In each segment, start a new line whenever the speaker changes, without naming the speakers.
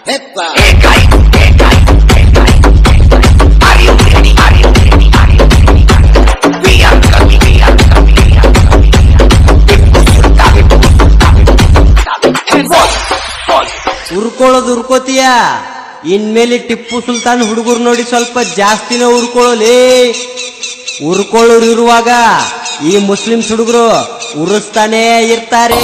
ಹೆತ್ತ
ಉರ್ಕೊಳ್ಳೋದು ಉರ್ಕೋತೀಯ ಇನ್ಮೇಲೆ ಟಿಪ್ಪು ಸುಲ್ತಾನ್ ಹುಡುಗರು ನೋಡಿ ಸ್ವಲ್ಪ ಜಾಸ್ತಿನೇ ಉರ್ಕೊಳ್ಳೋಲಿ ಉರ್ಕೊಳ್ಳೋರು ಇರುವಾಗ ಈ ಮುಸ್ಲಿಮ್ಸ್ ಹುಡುಗರು ಉರಿಸ್ತಾನೇ ಇರ್ತಾರೆ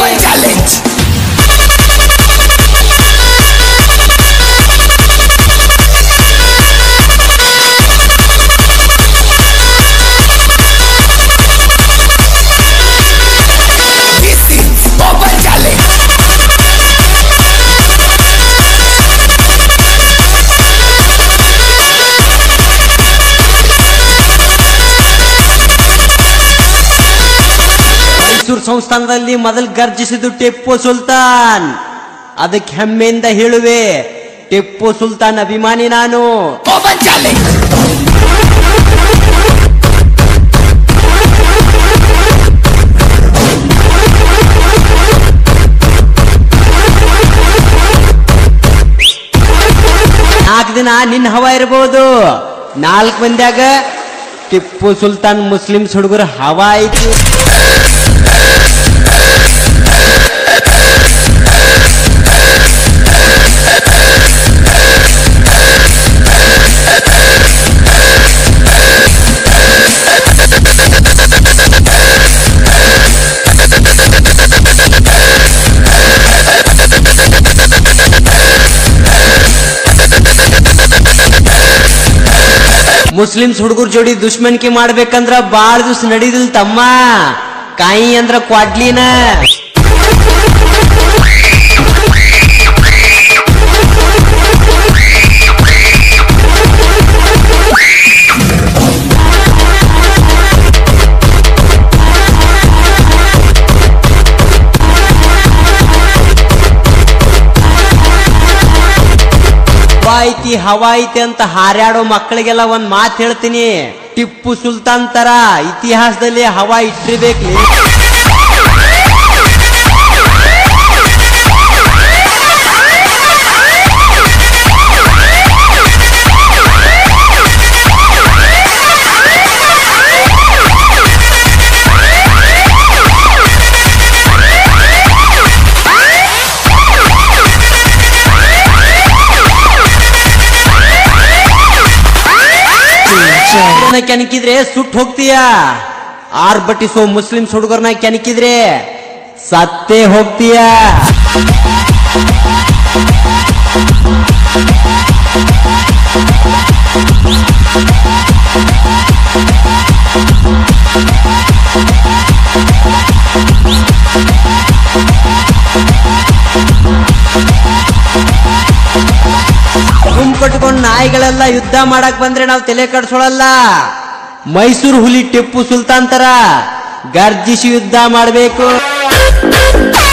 ಮೈಸೂರು ಸಂಸ್ಥಾನದಲ್ಲಿ ಮೊದಲು ಗರ್ಜಿಸಿದ್ದು ಟಿಪ್ಪು ಸುಲ್ತಾನ್ ಅದಕ್ಕೆ ಹೆಮ್ಮೆಯಿಂದ ಹೇಳುವೆ ಟಿಪ್ಪು ಸುಲ್ತಾನ್ ಅಭಿಮಾನಿ ನಾನು ನಾಲ್ಕು ದಿನ ನಿನ್ನ ಹವ ಇರಬಹುದು ನಾಲ್ಕು ಮಂದ್ಯಾಗ ಟಿಪ್ಪು ಸುಲ್ತಾನ್ ಮುಸ್ಲಿಮ್ಸ್ ಹುಡುಗರು ಹವಾ ಐತಿ ಮುಸ್ಲಿಮ್ಸ್ ಹುಡುಗರ ಜೋಡಿ ದುಶ್ಮನ್ಕಿ ಮಾಡ್ಬೇಕಂದ್ರ ಬಾಳ ದಿವ್ಸ ನಡೀದಿಲ್ ತಮ್ಮ ಕಾಯಿ ಅಂದ್ರ ಕ್ವಾಡ್ಲಿನ ಹವಾ ಐತಿ ಹವಾ ಐತಿ ಅಂತ ಹಾರ್ಯಾಡೋ ಮಕ್ಕಳಿಗೆಲ್ಲ ಒಂದ್ ಮಾತು ಹೇಳ್ತೀನಿ ಟಿಪ್ಪು ಸುಲ್ತಾನ್ ತರ ಇತಿಹಾಸದಲ್ಲಿ ಹವಾ ಇಟ್ಟಿರ್ಬೇಕ್ಲಿ ಹುಡುಗರ್ನ ಕೆಣಕಿದ್ರೆ ಸುಟ್ಟು ಹೋಗ್ತೀಯ ಆರ್ ಬಟ್ಟಿಸೋ ಮುಸ್ಲಿಮ್ಸ್ ಹುಡುಗರ್ನ ಕೆಣಕಿದ್ರೆ ಸತ್ತೇ ಹೋಗ್ತೀಯ ಗುಂಪು ಕಟ್ಕೊಂಡು ನಾಯಿಗಳೆಲ್ಲ ಯುದ್ಧ ಮಾಡಕ್ ಬಂದ್ರೆ ನಾವು ತಲೆ ಕಡ್ಸೋಳಲ್ಲ ಮೈಸೂರು ಹುಲಿ ಟಿಪ್ಪು ಸುಲ್ತಾನ್ ತರ ಗರ್ಜಿಸಿ ಯುದ್ಧ ಮಾಡಬೇಕು